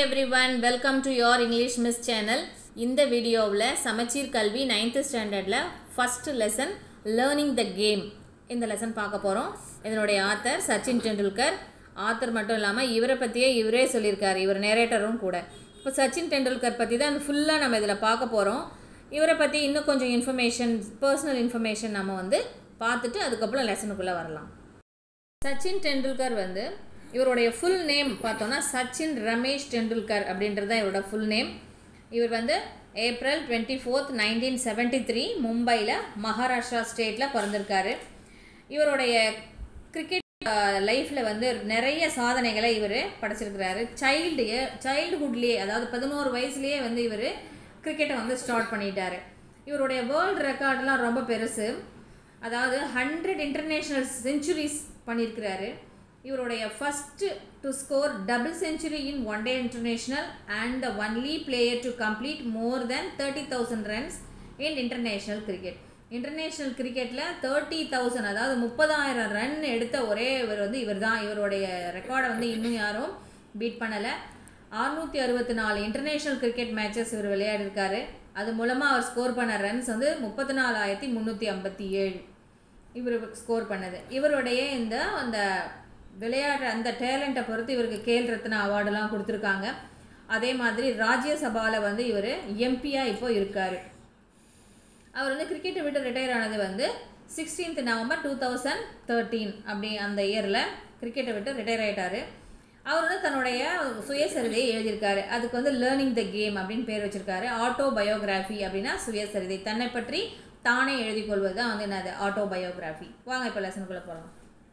Every everyone welcome to your English miss channel இந்த வீடியோவில் Samacheer Kalvi ninth ஸ்டாண்டர்டில் first lesson learning the game இந்த lesson பார்க்க போகிறோம் இதனுடைய ஆத்தர் சச்சின் டெண்டுல்கர் ஆத்தர் மட்டும் இல்லாமல் இவரை பற்றியே இவரே சொல்லியிருக்காரு இவர் நேரேட்டரும் கூட இப்போ சச்சின் டெண்டுல்கர் பற்றி தான் ஃபுல்லாக நம்ம இதில் பார்க்க போகிறோம் இவரை பற்றி இன்னும் கொஞ்சம் இன்ஃபர்மேஷன் பர்சனல் இன்ஃபர்மேஷன் நம்ம வந்து பார்த்துட்டு அதுக்கப்புறம் லெசனுக்குள்ளே வரலாம் சச்சின் டெண்டுல்கர் வந்து இவருடைய ஃபுல் நேம் பார்த்தோன்னா சச்சின் ரமேஷ் டெண்டுல்கர் அப்படின்றது தான் இவரோட ஃபுல் நேம் இவர் வந்து April twenty fourth nineteen seventy three மும்பையில் மகாராஷ்டிரா ஸ்டேட்டில் பிறந்திருக்காரு இவருடைய கிரிக்கெட் லைஃப்பில் வந்து நிறைய சாதனைகளை இவர் படைச்சிருக்கிறாரு சைல்டு சைல்டுஹுட்லேயே அதாவது பதினோரு வயசுலேயே வந்து இவர் கிரிக்கெட்டை வந்து ஸ்டார்ட் பண்ணிட்டாரு இவருடைய வேர்ல்டு ரெக்கார்ட்லாம் ரொம்ப பெருசு அதாவது ஹண்ட்ரட் இன்டர்நேஷ்னல் செஞ்சுரிஸ் பண்ணியிருக்கிறாரு இவருடைய first to score double century in one day international and the only player to complete more than thirty thousand runs in international cricket international கிரிக்கெட்டில் தேர்ட்டி தௌசண்ட் அதாவது முப்பதாயிரம் ரன் எடுத்த ஒரே இவர் வந்து இவர் தான் இவருடைய ரெக்கார்டை வந்து இன்னும் யாரும் பீட் பண்ணலை அறுநூற்றி அறுபத்தி நாலு இன்டர்நேஷ்னல் கிரிக்கெட் மேட்சஸ் இவர் விளையாடிருக்காரு அது மூலமாக அவர் ஸ்கோர் பண்ண ரன்ஸ் வந்து முப்பத்தி நாலாயிரத்தி முந்நூற்றி ஐம்பத்தி ஏழு இவர் ஸ்கோர் பண்ணது இவருடைய இந்த அந்த விளையாடுற அந்த டேலண்ட்டை பொறுத்து இவருக்கு கேல் ரத்னா அவார்டெல்லாம் கொடுத்துருக்காங்க அதே மாதிரி ராஜ்யசபாவில் வந்து இவர் எம்பியாக இப்போ இருக்கார் அவர் வந்து கிரிக்கெட்டை விட்டு ரிட்டையர் ஆனது வந்து sixteenth November two thousand thirteen அப்படி அந்த இயரில் கிரிக்கெட்டை விட்டு ரிட்டையர் ஆகிட்டார் அவர் வந்து தன்னுடைய சுயசரிதையை எழுதியிருக்காரு அதுக்கு வந்து லேர்னிங் த கேம் அப்படின்னு பேர் வச்சிருக்காரு ஆட்டோ பயோகிராஃபி அப்படின்னா சுயசரிதை தன்னை பற்றி தானே எழுதி கொள்வது தான் வந்து என்னது ஆட்டோ பயோகிராஃபி வாங்க இப்போ லெசனுக்குள்ளே போகலாம்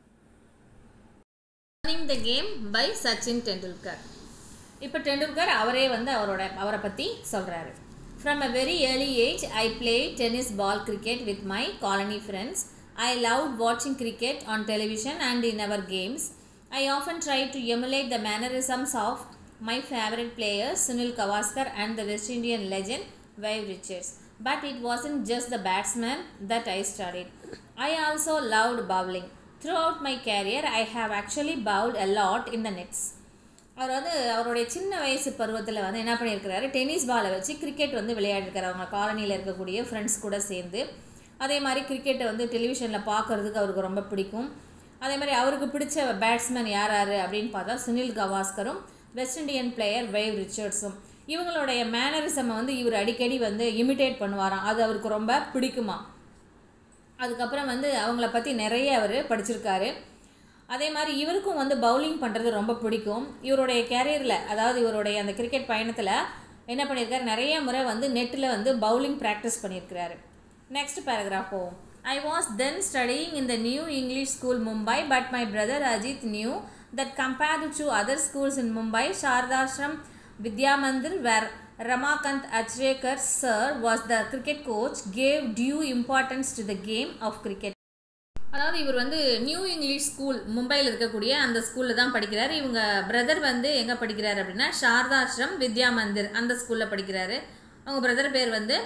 learning the game by Sachin Tendulkar இப்போ டெண்டுல்கர் அவரே வந்து அவரோட அவரை பற்றி சொல்கிறாரு from a very early age I play tennis ball cricket with my colony friends I love வாட்சிங் cricket on television and in our games I often try to emulate the mannerisms of my favorite players Sunil Gavaskar and the West Indian legend Viv Richards. But it wasn't just the batsman that I studied. I also loved bowling. Throughout my career, I have actually bowled a lot in the nets. அவர் வந்து அவருடைய சின்ன வயசு பருவத்தில் வந்து என்ன பண்ணியிருக்கிறாரு tennis பாலை வச்சு கிரிக்கெட் வந்து விளையாடிருக்காரு அவங்க காலனியில் இருக்கக்கூடிய ஃப்ரெண்ட்ஸ் கூட சேர்ந்து அதே மாதிரி கிரிக்கெட்டை வந்து டெலிவிஷனில் பார்க்குறதுக்கு அவருக்கு ரொம்ப பிடிக்கும் அதே மாதிரி அவருக்கு பிடிச்ச பேட்ஸ்மேன் யார் யார் அப்படின்னு பார்த்தா சுனில் கவாஸ்கரும் வெஸ்ட் இண்டியன் பிளேயர் வைவ் ரிச்சர்ட்ஸும் இவங்களுடைய மேனரிசமை வந்து இவர் அடிக்கடி வந்து இமிட்டேட் பண்ணுவாராம் அது அவருக்கு ரொம்ப பிடிக்குமா அதுக்கப்புறம் வந்து அவங்கள பற்றி நிறைய அவர் படிச்சிருக்காரு அதே மாதிரி இவருக்கும் வந்து பவுலிங் பண்ணுறது ரொம்ப பிடிக்கும் இவருடைய கேரியரில் அதாவது இவருடைய அந்த கிரிக்கெட் பயணத்தில் என்ன பண்ணியிருக்காரு நிறைய முறை வந்து நெட்டில் வந்து பவுலிங் ப்ராக்டிஸ் பண்ணியிருக்கிறாரு நெக்ஸ்ட் பேராகிராஃப் போவோம் I was then studying in the New English School Mumbai, but my brother Ajit knew that compared to other schools in Mumbai, Shardashram Vidyamandir, where Ramakant Achrekar sir was the cricket coach, gave due importance to the game of cricket. அதாவது இவர் வந்து new English school மும்பையில் இருக்கக்கூடிய அந்த ஸ்கூலில் தான் படிக்கிறார் இவங்க பிரதர் வந்து எங்கே படிக்கிறார் அப்படின்னா சாரதாஸ்ரம் வித்யா மந்திர் அந்த ஸ்கூலில் படிக்கிறாரு அவங்க பிரதர் பேர் வந்து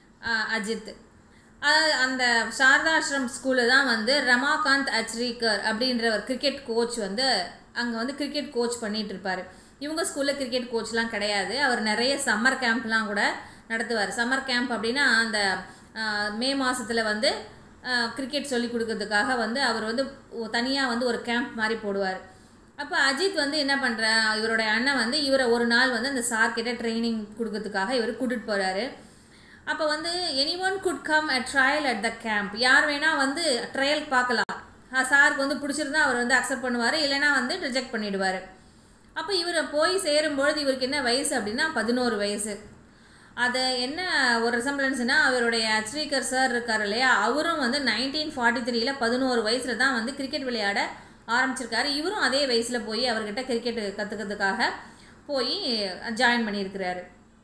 அஜித் அந்த சாரதாஸ்ரம் ஸ்கூலில் தான் வந்து ரமாகாந்த் அச்ரீகர் அப்படின்ற ஒரு கிரிக்கெட் கோச் வந்து அங்கே வந்து கிரிக்கெட் கோச் பண்ணிகிட்டு இருப்பார் இவங்க ஸ்கூலில் கிரிக்கெட் கோச்லாம் கிடையாது அவர் நிறைய சம்மர் கேம்ப்லாம் கூட நடத்துவார் சம்மர் கேம்ப் அப்படின்னா அந்த மே மாதத்தில் வந்து கிரிக்கெட் சொல்லி கொடுக்கறதுக்காக வந்து அவர் வந்து தனியாக வந்து ஒரு கேம்ப் மாதிரி போடுவார் அப்போ அஜித் வந்து என்ன பண்ணுற இவருடைய அண்ணன் வந்து இவரை ஒரு நாள் வந்து அந்த சார்கிட்ட ட்ரைனிங் கொடுக்கறதுக்காக இவர் கூட்டிகிட்டு போகிறாரு அப்போ வந்து anyone could come a trial at the camp யார் வேணால் வந்து ட்ரையல் பார்க்கலாம் சாருக்கு வந்து பிடிச்சிருந்தா அவர் வந்து அக்செப்ட் பண்ணுவார் இல்லைனா வந்து ரிஜெக்ட் பண்ணிவிடுவார் அப்போ இவர் போய் சேரும்பொழுது இவருக்கு என்ன வயசு அப்படின்னா பதினோரு வயசு அதை என்ன ஒரு ரிசம்பிளன்ஸ்னால் அவருடைய அச்ரீகர் சார் இருக்கார் இல்லையா அவரும் வந்து நைன்டீன் ஃபார்ட்டி த்ரீல பதினோரு வயசில் தான் வந்து கிரிக்கெட் விளையாட ஆரம்பிச்சிருக்காரு இவரும் அதே வயசில் போய் அவர்கிட்ட கிரிக்கெட் கற்றுக்கிறதுக்காக போய் ஜாயின் பண்ணியிருக்கிறாரு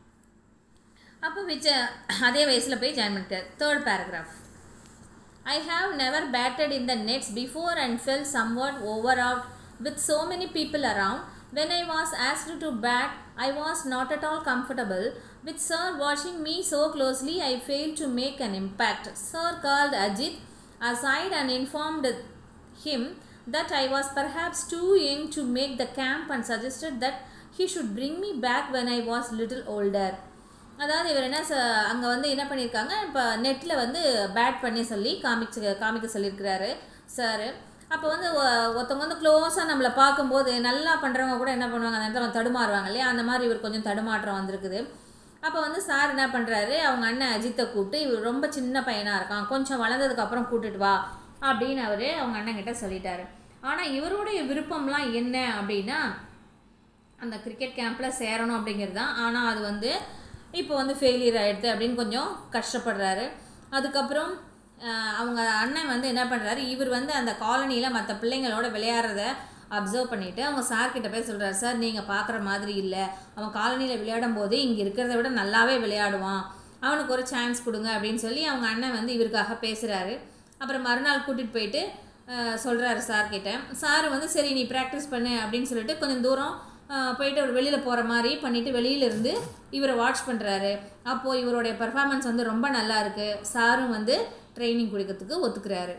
அப்போ விச்ச அதே வயசில் போய் ஜாயின் பண்ணிட்டார் third paragraph I have never batted in the nets before and felt somewhat overawed with so many people around when I was asked to bat I was not at all comfortable with sir வாட்சிங் me so closely I fail to make an impact sir called Ajit aside and informed him that I was perhaps too young to make the camp and suggested that he should bring me back when I was little older அதாவது இவர் என்ன ச அங்கே வந்து என்ன பண்ணியிருக்காங்க இப்போ நெட்டில் வந்து பேட் பண்ணி சொல்லி காமிச்சு காமிக்க சொல்லியிருக்கிறாரு சார் அப்போ வந்து ஒ- ஒருத்தவங்க வந்து க்ளோஸாக நம்மளை பார்க்கும்போது நல்லா பண்ணுறவங்க கூட என்ன பண்ணுவாங்க அந்த இடத்துல தடுமாறுவாங்க இல்லையா அந்த மாதிரி இவர் கொஞ்சம் தடுமாற்றம் வந்திருக்குது அப்போ வந்து சார் என்ன பண்ணுறாரு அவங்க அண்ணன் அஜித்தை கூப்பிட்டு இவர் ரொம்ப சின்ன பையனாக இருக்கான் கொஞ்சம் வளர்ந்ததுக்கு அப்புறம் கூட்டிட்டு வா அப்படின்னு அவர் அவங்க அண்ணன் கிட்ட சொல்லிட்டாரு ஆனால் இவருடைய விருப்பம்லாம் என்ன அப்படின்னா அந்த கிரிக்கெட் கேம்பில் சேரணும் அப்படிங்கிறது தான் ஆனால் அது வந்து இப்போ வந்து ஃபெயிலியர் ஆகிடுது அப்படின்னு கொஞ்சம் கஷ்டப்படுறாரு அதுக்கப்புறம் ஆஹ், அவங்க அண்ணன் வந்து என்ன பண்ணுறாரு இவர் வந்து அந்த காலனியில் மற்ற பிள்ளைங்களோட விளையாடுறத அப்சர்வ் பண்ணிவிட்டு அவங்க சார் கிட்ட போய் சொல்கிறார் சார் நீங்கள் பார்க்குற மாதிரி இல்லை அவன் காலனியில் விளையாடும் போது இங்கே இருக்கிறத விட நல்லாவே விளையாடுவான் அவனுக்கு ஒரு சான்ஸ் கொடுங்க அப்படின்னு சொல்லி அவங்க அண்ணன் வந்து இவருக்காக பேசுகிறாரு அப்புறம் மறுநாள் கூட்டிகிட்டு போயிட்டு சொல்கிறாரு சார் கிட்ட சார் வந்து சரி நீ ப்ராக்டிஸ் பண்ணு அப்படின்னு சொல்லிட்டு கொஞ்சம் தூரம் அஹ், போயிட்டு அவர் வெளியில் போகிற மாதிரி பண்ணிவிட்டு வெளியிலேருந்து இவரை வாட்ச் பண்ணுறாரு அப்போது இவருடைய பெர்ஃபார்மன்ஸ் வந்து ரொம்ப நல்லா இருக்குது சாரும் வந்து ட்ரைனிங் கொடுக்கறதுக்கு ஒத்துக்கிறாரு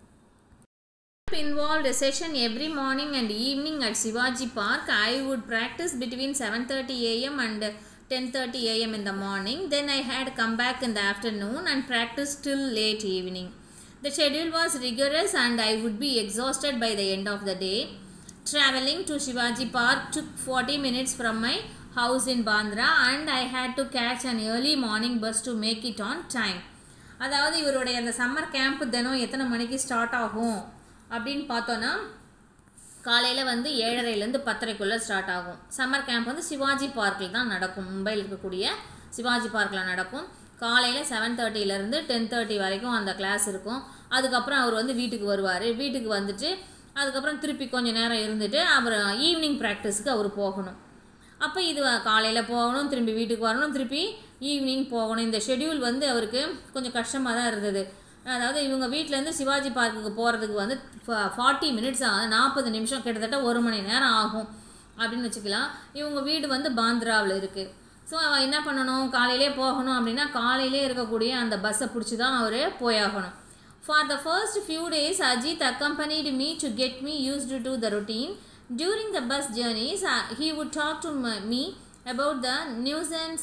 involved a session every morning and evening at Shivaji Park. I would practice between 7:30 a.m. and 10:30 a.m. in the morning. Then I had come back in the afternoon and practice till late evening. The schedule was rigorous and I would be exhausted by the end of the day. Traveling to Shivaji Park took 40 minutes from my house in Bandra and I had to catch an early morning bus to make it on time. அதாவது இவருடைய அந்த summer camp தினம் எத்தனை மணிக்கு start ஆகும் அப்படின்னு பார்த்தோன்னா காலையில் வந்து ஏழரைலேருந்து பத்தரைக்குள்ளே ஸ்டார்ட் ஆகும் சம்மர் கேம்ப் வந்து சிவாஜி பார்க்கில் தான் நடக்கும் மும்பையில் இருக்கக்கூடிய சிவாஜி பார்க்கில் நடக்கும் காலையில் செவன் தேர்ட்டிலேருந்து டென் தேர்ட்டி வரைக்கும் அந்த கிளாஸ் இருக்கும் அதுக்கப்புறம் அவர் வந்து வீட்டுக்கு வருவார் வீட்டுக்கு வந்துட்டு அதுக்கப்புறம் திருப்பி கொஞ்சம் நேரம் இருந்துட்டு அப்புறம் ஈவினிங் ப்ராக்டிஸ்க்கு அவர் போகணும் அப்போ இது காலையில் போகணும் திரும்பி வீட்டுக்கு வரணும் திருப்பி ஈவினிங் போகணும் இந்த ஷெட்யூல் வந்து அவருக்கு கொஞ்சம் கஷ்டமாக தான் இருந்தது அதாவது இவங்க வீட்டிலேருந்து சிவாஜி பார்க்குக்கு போகிறதுக்கு வந்து ஃபார்ட்டி மினிட்ஸ் ஆகும் நாற்பது நிமிஷம் கிட்டத்தட்ட ஒரு மணி நேரம் ஆகும் அப்படின்னு வச்சுக்கலாம் இவங்க வீடு வந்து பாந்திராவில் இருக்குது ஸோ அவன் என்ன பண்ணணும் காலையிலே போகணும் அப்படின்னா காலையிலே இருக்கக்கூடிய அந்த பஸ்ஸை பிடிச்சி தான் அவர் போயாகணும் For the first few days, Ajit accompanied me to get me used to the routine. During the bus journeys, uh, he would talk to m- me about the nuisance.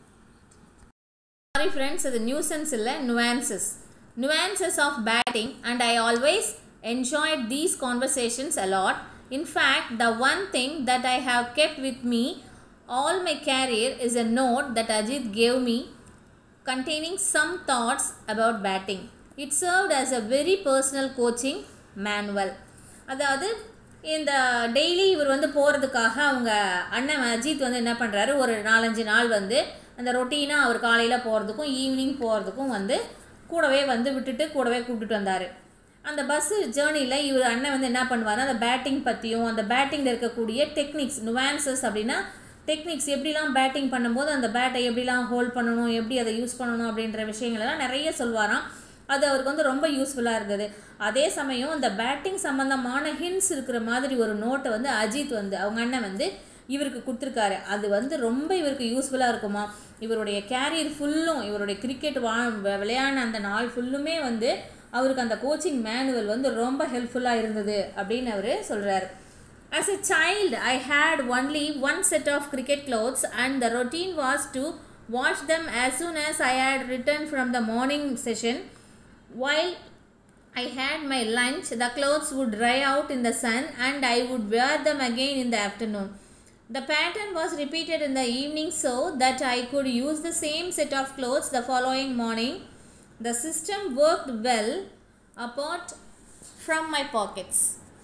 Sorry friends, அது nuisance இல்லை nuances. Nuances of batting and I always enjoyed these conversations a lot. In fact, the one thing that I have kept with me all my career is a note that Ajit gave me containing some thoughts about batting. It served as a very personal coaching manual. அதாவது இந்த daily இவர் வந்து போகிறதுக்காக அவங்க அண்ணன் அஜித் வந்து என்ன பண்ணுறாரு ஒரு நாலஞ்சு நாள் வந்து அந்த ரொட்டீனாக அவர் காலையில் போகிறதுக்கும் ஈவினிங் போகிறதுக்கும் வந்து கூடவே வந்து விட்டுட்டு கூடவே கூப்பிட்டுட்டு வந்தார் அந்த பஸ்ஸு ஜேர்னியில் இவர் அண்ணன் வந்து என்ன பண்ணுவார் அந்த பேட்டிங் பற்றியும் அந்த பேட்டிங்கில் இருக்கக்கூடிய டெக்னிக்ஸ் நுவான்சஸ் அப்படின்னா டெக்னிக்ஸ் எப்படிலாம் பேட்டிங் பண்ணும்போது அந்த பேட்டை எப்படிலாம் ஹோல்ட் பண்ணணும் எப்படி அதை யூஸ் பண்ணணும் அப்படின்ற விஷயங்களெல்லாம் நிறைய சொல்வாராம் அது அவருக்கு வந்து ரொம்ப யூஸ்ஃபுல்லாக இருந்தது அதே சமயம் இந்த பேட்டிங் சம்மந்தமான ஹிண்ட்ஸ் இருக்கிற மாதிரி ஒரு நோட்டை வந்து அஜித் வந்து அவங்க அண்ணன் வந்து இவருக்கு கொடுத்துருக்காரு அது வந்து ரொம்ப இவருக்கு யூஸ்ஃபுல்லாக இருக்குமா இவருடைய கேரியர் ஃபுல்லும் இவருடைய கிரிக்கெட் வா விளையாடின அந்த நாள் ஃபுல்லுமே வந்து அவருக்கு அந்த கோச்சிங் மேனுவல் வந்து ரொம்ப ஹெல்ப்ஃபுல்லாக இருந்தது அப்படின்னு அவர் சொல்கிறார் As a child, I had only one set of cricket clothes, and the routine was to wash them as soon as I had returned from the morning session. While I had my lunch, the clothes would dry out in the sun, and I would wear them again in the afternoon. The pattern was repeated in the evening so that I could use the same set of clothes the following morning. The system worked well apart from my pockets.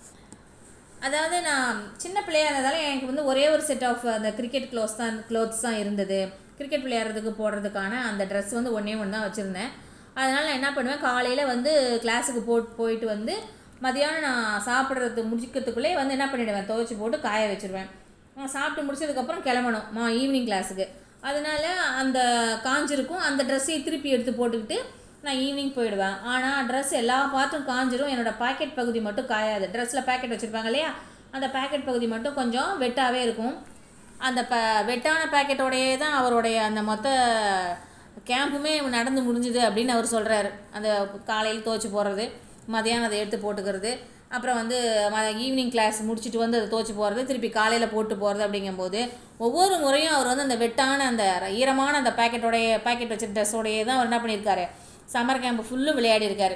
அதாவது நான் சின்ன பிள்ளையா இருந்ததால எனக்கு வந்து ஒரே ஒரு set of அந்த கிரிக்கெட் க்ளோத்ஸ் தான் க்ளோத்ஸ் தான் இருந்தது கிரிக்கெட் விளையாடுறதுக்கு போடுறதுக்கான அந்த ட்ரெஸ் வந்து ஒன்றே ஒன்று தான் வச்சுருந்தேன் அதனால் நான் என்ன பண்ணுவேன் காலையில் வந்து கிளாஸுக்கு போட் போயிட்டு வந்து மதியானம் நான் சாப்பிட்றது முடிக்கிறதுக்குள்ளே வந்து என்ன பண்ணிவிடுவேன் துவைச்சி போட்டு காய வச்சுருவேன் நான் சாப்பிட்டு முடிச்சதுக்கப்புறம் கிளம்பணும் மா ஈவினிங் கிளாஸுக்கு அதனால அந்த காஞ்சிருக்கும் அந்த ட்ரெஸ்ஸையும் திருப்பி எடுத்து போட்டுக்கிட்டு நான் ஈவினிங் போயிடுவேன் ஆனால் ட்ரெஸ் எல்லா பார்ட்டும் காஞ்சிரும் என்னோட பாக்கெட் பகுதி மட்டும் காயாது ட்ரெஸ்ஸில் பேக்கெட் வச்சுருப்பாங்க இல்லையா அந்த பேக்கெட் பகுதி மட்டும் கொஞ்சம் வெட்டாகவே இருக்கும் அந்த ப வெட்டான பேக்கெட்டோடையே தான் அவருடைய அந்த மொத்த கேம்புமே நடந்து முடிஞ்சுது அப்படின்னு அவர் சொல்கிறாரு அந்த காலையில் துவைச்சி போடுறது மதியானம் அதை எடுத்து போட்டுக்கிறது அப்புறம் வந்து ஈவினிங் கிளாஸ் முடிச்சுட்டு வந்து அதை துவச்சி போகிறது திருப்பி காலையில் போட்டு போகிறது அப்படிங்கும்போது ஒவ்வொரு முறையும் அவர் வந்து அந்த வெட்டான அந்த ஈரமான அந்த பேக்கெட்டோடைய பேக்கெட் வச்ச ட்ரெஸ்ஸோடையே தான் அவர் என்ன பண்ணியிருக்காரு சம்மர் கேம்ப் ஃபுல்லும் விளையாடி இருக்காரு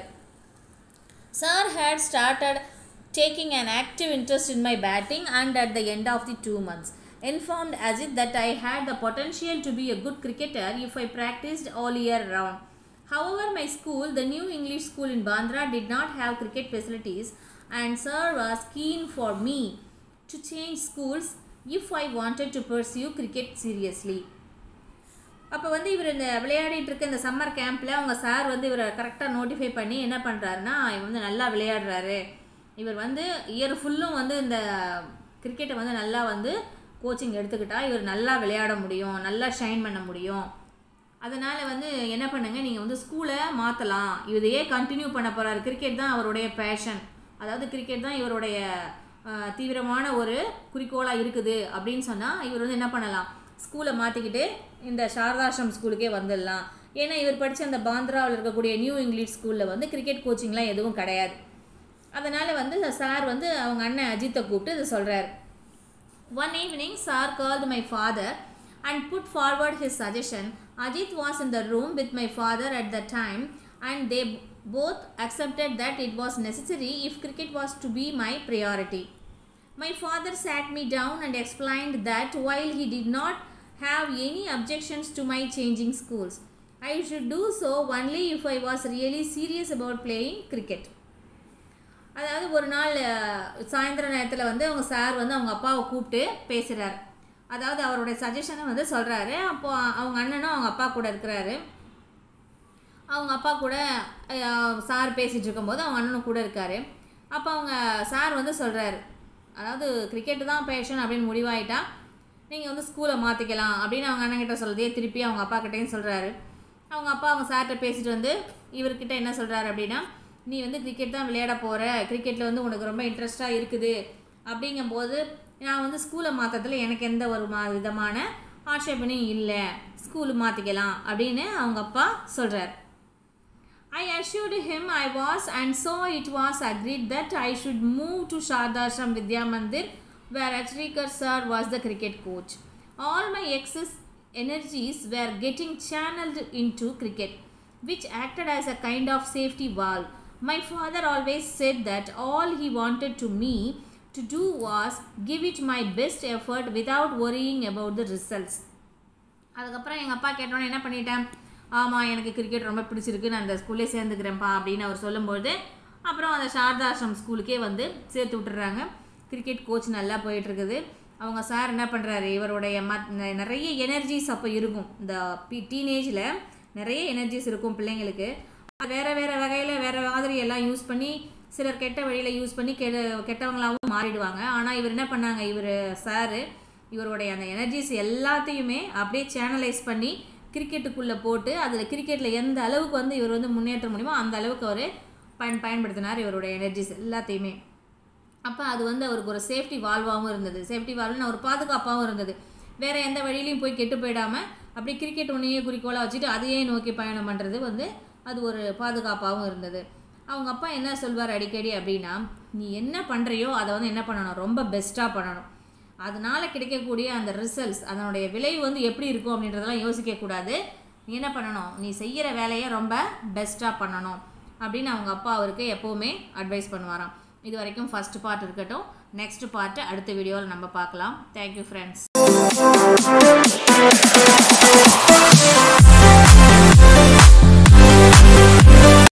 Sir had started taking an active interest in my batting and at the end of the two months informed Ajit that I had the potential to be a good cricketer if I practiced all year round. However, my school, the New English School in Bandra, did not have cricket facilities and Sir was keen for me to change schools if I wanted to pursue cricket seriously. அப்போ வந்து இவர் இந்த விளையாடிட்டு இருக்க இந்த summer கேம்பில் அவங்க sir வந்து இவரை கரெக்டாக நோட்டிஃபை பண்ணி என்ன பண்ணுறாருன்னா இவர் வந்து நல்லா விளையாடுறாரு இவர் வந்து இயர் ஃபுல்லும் வந்து இந்த கிரிக்கெட்டை வந்து நல்லா வந்து கோச்சிங் எடுத்துக்கிட்டா இவர் நல்லா விளையாட முடியும் நல்லா ஷைன் பண்ண முடியும் அதனால் வந்து என்ன பண்ணுங்க நீங்கள் வந்து ஸ்கூலை மாற்றலாம் இதையே கண்டினியூ பண்ண போகிறாரு கிரிக்கெட் தான் அவருடைய பேஷன் அதாவது கிரிக்கெட் தான் இவருடைய அஹ், தீவிரமான ஒரு குறிக்கோளாக இருக்குது அப்படின்னு சொன்னால் இவர் வந்து என்ன பண்ணலாம் ஸ்கூலை மாற்றிக்கிட்டு இந்த சாரதாசிரம் ஸ்கூலுக்கே வந்துடலாம் ஏன்னா இவர் படித்த அந்த பாந்திராவில் இருக்கக்கூடிய நியூ இங்கிலீஷ் ஸ்கூலில் வந்து கிரிக்கெட் கோச்சிங்லாம் எதுவும் கிடையாது அதனால் வந்து சார் வந்து அவங்க அண்ணன் அஜித்தை கூப்பிட்டு இதை சொல்கிறார் One evening, Sir called my father and put forward his suggestion. Ajit was in the room with my father at the time, and they b- both accepted that it was necessary if cricket was to be my priority. My father sat me down and explained that while he did not have any objections to my changing schools, I should do so only if I was really serious about playing cricket. அதாவது ஒரு நாள் அஹ், சாயந்தர நேரத்தில் வந்து அவங்க sir வந்து அவங்க அப்பாவை கூப்பிட்டு பேசுகிறார் அதாவது அவருடைய சஜஷனை வந்து சொல்கிறாரு அப்போ அவங்க அண்ணனும் அவங்க அப்பா கூட இருக்கிறாரு அவங்க அப்பா கூட அஹ், சார் பேசிகிட்டு இருக்கும்போது அவங்க அண்ணனும் கூட இருக்காரு அப்போ அவங்க சார் வந்து சொல்கிறாரு அதாவது கிரிக்கெட்டு தான் பேஷன் அப்படின்னு முடிவாயிட்டா நீங்கள் வந்து ஸ்கூலை மாற்றிக்கலாம் அப்படின்னு அவங்க அண்ணன் கிட்ட சொல்கிறதே திருப்பி அவங்க அப்பா கிட்டேயும் சொல்கிறாரு அவங்க அப்பா அவங்க சார்கிட்ட பேசிட்டு வந்து இவர்கிட்ட என்ன சொல்கிறாரு அப்படின்னா நீ வந்து கிரிக்கெட் தான் விளையாட போகிற கிரிக்கெட்டில் வந்து உனக்கு ரொம்ப இன்ட்ரெஸ்ட்டாக இருக்குது அப்படிங்கும்போது நான் வந்து ஸ்கூலை மாற்றத்துல எனக்கு எந்த ஒரு மா விதமான ஆட்சேபனையும் இல்லை ஸ்கூலு மாற்றிக்கலாம் அப்படின்னு அவங்க அப்பா சொல்கிறார் I assured him I was, and so it was agreed that I should move to Shardashram Vidya Mandir, where Achrikar sir was the cricket coach. All my excess energies were getting channeled into cricket, which acted as a kind of safety valve. My father always said that all he wanted to me to do was give it my best effort without worrying about the results. அதுக்கப்புறம் எங்கள் அப்பா கேட்டோன்னே என்ன பண்ணிட்டேன் ஆமாம் எனக்கு cricket ரொம்ப பிடிச்சிருக்கு நான் அந்த ஸ்கூல்லே சேர்ந்துக்கிறேன்ப்பா அப்படின்னு அவர் சொல்லும்போது அப்புறம் அந்த சாரதாசிரம் ஸ்கூலுக்கே வந்து சேர்த்து விட்டுறாங்க கிரிக்கெட் கோச் நல்லா போயிட்டுருக்குது அவங்க சார் என்ன பண்ணுறாரு இவருடைய மத் ந- நிறைய எனர்ஜிஸ் அப்போ இருக்கும் இந்த பி டீனேஜில் நிறைய எனர்ஜிஸ் இருக்கும் பிள்ளைங்களுக்கு அது வேறு வேறு வகையில் வேறு மாதிரி எல்லாம் யூஸ் பண்ணி சிலர் கெட்ட வழியில் யூஸ் பண்ணி கெ கெட்டவங்களாகவும் மாறிடுவாங்க ஆனால் இவர் என்ன பண்ணாங்க இவர் சாரு இவருடைய அந்த எனர்ஜிஸ் எல்லாத்தையுமே அப்படியே சேனலைஸ் பண்ணி கிரிக்கெட்டுக்குள்ளே போட்டு அதில் கிரிக்கெட்டில் எந்த அளவுக்கு வந்து இவர் வந்து முன்னேற்ற முடியுமோ அந்த அளவுக்கு அவர் பயன் பயன்படுத்தினார் இவருடைய எனர்ஜிஸ் எல்லாத்தையுமே அப்போ அது வந்து அவருக்கு ஒரு சேஃப்டி வால்வாகவும் இருந்தது சேஃப்டி வால்வ்னு ஒரு பாதுகாப்பாகவும் இருந்தது வேறு எந்த வழியிலையும் போய் கெட்டு போயிடாமல் அப்படி கிரிக்கெட் ஒன்றையே குறிக்கோளாக வச்சுட்டு அதையே நோக்கி பயணம் பண்ணுறது வந்து அது ஒரு பாதுகாப்பாகவும் இருந்தது அவங்க அப்பா என்ன சொல்வார் அடிக்கடி அப்படின்னா நீ என்ன பண்ணுறியோ அதை வந்து என்ன பண்ணணும் ரொம்ப பெஸ்ட்டாக பண்ணணும் அதனால் கிடைக்கக்கூடிய அந்த ரிசல்ட்ஸ் அதனுடைய விளைவு வந்து எப்படி இருக்கும் அப்படின்றதெல்லாம் யோசிக்கக்கூடாது நீ என்ன பண்ணணும் நீ செய்கிற வேலையை ரொம்ப பெஸ்ட்டாக பண்ணணும் அப்படின்னு அவங்க அப்பா அவருக்கு எப்போவுமே அட்வைஸ் பண்ணுவாராம் இது வரைக்கும் ஃபஸ்ட் பார்ட் இருக்கட்டும் நெக்ஸ்ட் பார்ட்டு அடுத்த வீடியோவில் நம்ம பார்க்கலாம் தேங்க்யூ ஃப்ரெண்ட்ஸ்